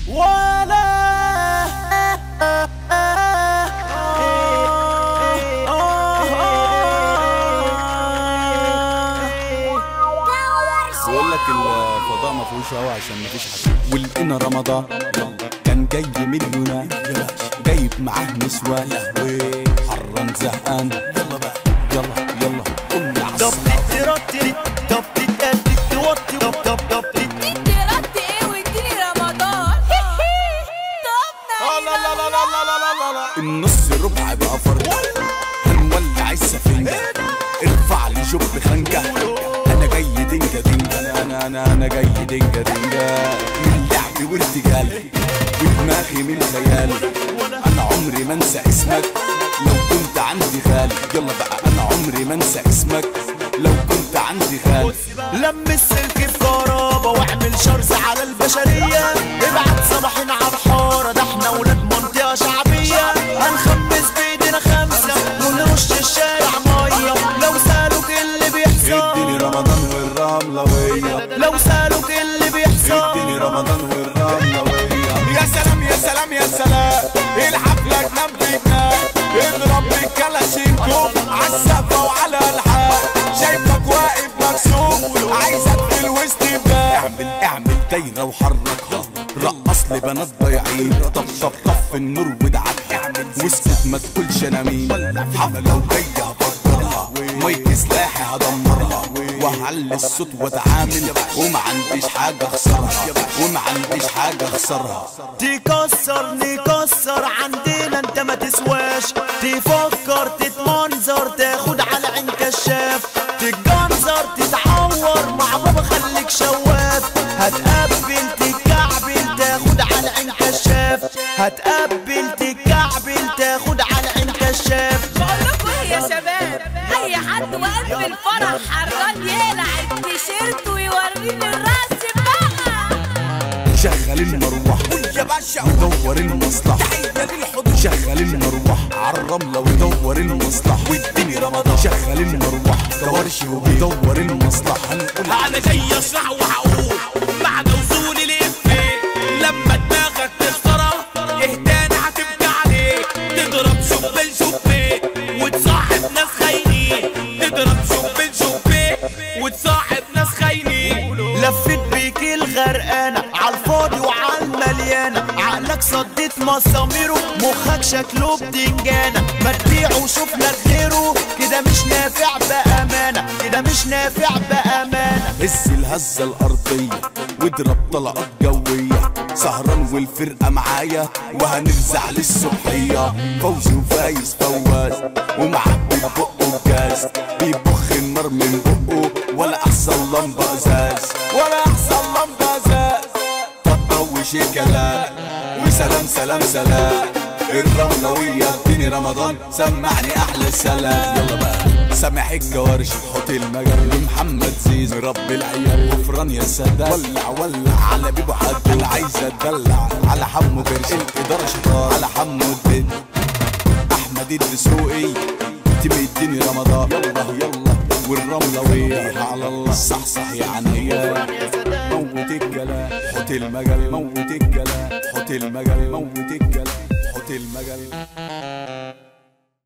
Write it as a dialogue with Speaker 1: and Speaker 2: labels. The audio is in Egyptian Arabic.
Speaker 1: ولا
Speaker 2: بقول لك الفضاء ما فيهوش هوا عشان ما فيش حد ولقينا رمضان كان جاي من يونان جايب معاه نسوان حران زهقان يلا بقى يلا يلا قول لي
Speaker 1: طب
Speaker 2: عالصلاة.
Speaker 1: تترتب طب تتقدم توطي طب طب طب تت-
Speaker 3: انت رد ايه واديني رمضان طب
Speaker 1: لا لا لا لا لا لا لا لا
Speaker 2: النص ربع بقى فرد هنولع السفينة ارفع لي شوف خنجة انا جاي دنجة دنجة انا انا انا انا جاي دنجة دنجة من لعبي وارتجالي ودماغي من خيالي انا عمري ما انسى اسمك لو كنت عندي خالي يلا بقى انا عمري ما انسى اسمك لو كنت عندي خالي
Speaker 1: لم السلك في كهربا واعمل شرز على البشرية ابعت صباحنا على الحارة ده احنا ولاد منطقة شعبية هنخمس بايدينا خمسة ونرش الشارع مية لو سألوك إيه اللي
Speaker 2: اديني
Speaker 1: بيحصل
Speaker 2: رمضان والرملوية
Speaker 1: لو سألوك إيه اللي
Speaker 2: اديني
Speaker 1: بيحصل
Speaker 2: رمضان والرملوية يا سلام يا سلام يا سلام الحفلة جنب جنان اضرب بالكلاشينكوف عالسقفة وعلى الحال شايفك واقف مكسوف عايزك في الوسط بقى اعمل اعمل دايرة وحركها رقص لي بنات ضايعين طب طب طف النور ودعكها واسكت ما تقولش انا مين حفلة وجاية هفكرها مايك سلاحي هدمرها وهعلي الصوت واتعامل وما عنديش حاجة اخسرها وما عنديش حاجة اخسرها
Speaker 1: تكسر نكسر عندنا انت ما تسواش تفكر تتمنظر تاخد على عين كشاف تتجنزر تتعور مع بابا خليك شواف هتقبل تتكعبل تاخد على عين كشاف هتقبل تتكعبل تاخد على عين كشاف
Speaker 3: بقول لكم ايه يا شباب اي حد واقف في الفرح حران يقلع التيشيرت ويوريني الراس بقى
Speaker 2: شغل المروح يا باشا ودور المصلحة شغل المروح عالرملة ودور المصلحة واديني رمضان شغل المروح كورشي وبيدور المصلحة هنقول
Speaker 4: انا جاي اشرح وهقول معنى وصول الافيه لما دماغك تخسرها اهداني هتبقى عليك تضرب شبين شبين وتصاحب ناس خاينين تضرب شبين شبين وتصاحب ناس خاينين
Speaker 1: لفت بيك الغرقانة عالفاضي وعالمليانة عقلك صديت مساميره مخك شكله بتنجانة ما تبيعه وشوف لك غيره كده مش نافع بأمانة كده مش نافع بأمانة
Speaker 2: هز الهزة الأرضية واضرب طلقات جوية سهران والفرقة معايا وهنرزع للصبحية فوزي وفايز فواز ومعبي بقه بجاز بيبخ النار من بقه ولا أحسن لمبة إزاز ولا أحسن لمبة إزاز طبة وشيكالات وسلام سلام سلام الرملوية اديني رمضان سمعني أحلى السلام يلا بقى سامح الجوارش حط المجال محمد زيز رب العيال غفران يا سادات ولع ولع على بيبو حد اللي عايزه اتدلع على حمو قرش الاداره شطار على حمو الدين احمد الدسوقي تمديني رمضان يلا يلا والرملوية على الله صح صح يا عنيا موت الكلام حط المجال موت الكلام حط المجال موت الكلام حط المجال